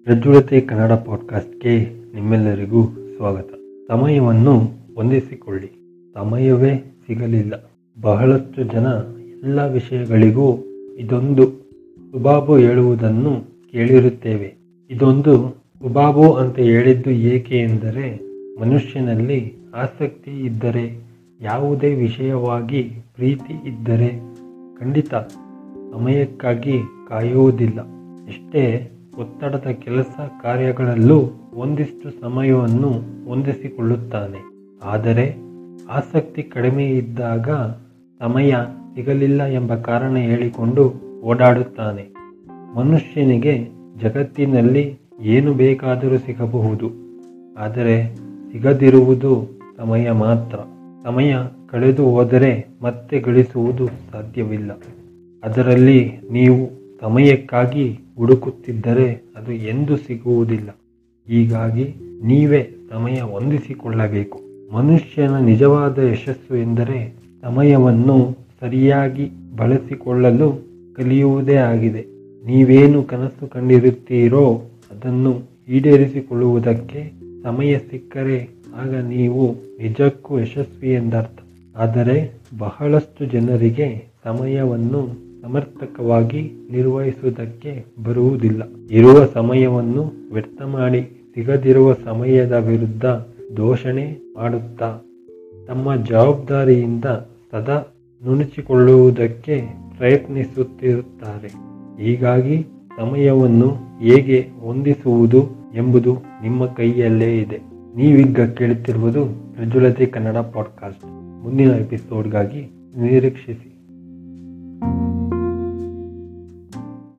ಪ್ರಜ್ವಲತೆ ಕನ್ನಡ ಪಾಡ್ಕಾಸ್ಟ್ಗೆ ನಿಮ್ಮೆಲ್ಲರಿಗೂ ಸ್ವಾಗತ ಸಮಯವನ್ನು ಹೊಂದಿಸಿಕೊಳ್ಳಿ ಸಮಯವೇ ಸಿಗಲಿಲ್ಲ ಬಹಳಷ್ಟು ಜನ ಎಲ್ಲ ವಿಷಯಗಳಿಗೂ ಇದೊಂದು ಸುಬಾಬು ಹೇಳುವುದನ್ನು ಕೇಳಿರುತ್ತೇವೆ ಇದೊಂದು ಸುಬಾಬು ಅಂತ ಹೇಳಿದ್ದು ಏಕೆ ಎಂದರೆ ಮನುಷ್ಯನಲ್ಲಿ ಆಸಕ್ತಿ ಇದ್ದರೆ ಯಾವುದೇ ವಿಷಯವಾಗಿ ಪ್ರೀತಿ ಇದ್ದರೆ ಖಂಡಿತ ಸಮಯಕ್ಕಾಗಿ ಕಾಯುವುದಿಲ್ಲ ಎಷ್ಟೇ ಒತ್ತಡದ ಕೆಲಸ ಕಾರ್ಯಗಳಲ್ಲೂ ಒಂದಿಷ್ಟು ಸಮಯವನ್ನು ಹೊಂದಿಸಿಕೊಳ್ಳುತ್ತಾನೆ ಆದರೆ ಆಸಕ್ತಿ ಕಡಿಮೆ ಇದ್ದಾಗ ಸಮಯ ಸಿಗಲಿಲ್ಲ ಎಂಬ ಕಾರಣ ಹೇಳಿಕೊಂಡು ಓಡಾಡುತ್ತಾನೆ ಮನುಷ್ಯನಿಗೆ ಜಗತ್ತಿನಲ್ಲಿ ಏನು ಬೇಕಾದರೂ ಸಿಗಬಹುದು ಆದರೆ ಸಿಗದಿರುವುದು ಸಮಯ ಮಾತ್ರ ಸಮಯ ಕಳೆದು ಹೋದರೆ ಮತ್ತೆ ಗಳಿಸುವುದು ಸಾಧ್ಯವಿಲ್ಲ ಅದರಲ್ಲಿ ನೀವು ಸಮಯಕ್ಕಾಗಿ ಹುಡುಕುತ್ತಿದ್ದರೆ ಅದು ಎಂದು ಸಿಗುವುದಿಲ್ಲ ಹೀಗಾಗಿ ನೀವೇ ಸಮಯ ಹೊಂದಿಸಿಕೊಳ್ಳಬೇಕು ಮನುಷ್ಯನ ನಿಜವಾದ ಯಶಸ್ಸು ಎಂದರೆ ಸಮಯವನ್ನು ಸರಿಯಾಗಿ ಬಳಸಿಕೊಳ್ಳಲು ಕಲಿಯುವುದೇ ಆಗಿದೆ ನೀವೇನು ಕನಸು ಕಂಡಿರುತ್ತೀರೋ ಅದನ್ನು ಈಡೇರಿಸಿಕೊಳ್ಳುವುದಕ್ಕೆ ಸಮಯ ಸಿಕ್ಕರೆ ಆಗ ನೀವು ನಿಜಕ್ಕೂ ಯಶಸ್ವಿ ಎಂದರ್ಥ ಆದರೆ ಬಹಳಷ್ಟು ಜನರಿಗೆ ಸಮಯವನ್ನು ಸಮರ್ಥಕವಾಗಿ ನಿರ್ವಹಿಸುವುದಕ್ಕೆ ಬರುವುದಿಲ್ಲ ಇರುವ ಸಮಯವನ್ನು ವ್ಯರ್ಥ ಮಾಡಿ ಸಿಗದಿರುವ ಸಮಯದ ವಿರುದ್ಧ ದೋಷಣೆ ಮಾಡುತ್ತಾ ತಮ್ಮ ಜವಾಬ್ದಾರಿಯಿಂದ ಸದಾ ನುಣುಚಿಕೊಳ್ಳುವುದಕ್ಕೆ ಪ್ರಯತ್ನಿಸುತ್ತಿರುತ್ತಾರೆ ಹೀಗಾಗಿ ಸಮಯವನ್ನು ಹೇಗೆ ಹೊಂದಿಸುವುದು ಎಂಬುದು ನಿಮ್ಮ ಕೈಯಲ್ಲೇ ಇದೆ ನೀವೀಗ ಕೇಳುತ್ತಿರುವುದು ಪ್ರಜ್ವಲತೆ ಕನ್ನಡ ಪಾಡ್ಕಾಸ್ಟ್ ಮುಂದಿನ ಎಪಿಸೋಡ್ಗಾಗಿ ನಿರೀಕ್ಷಿಸಿ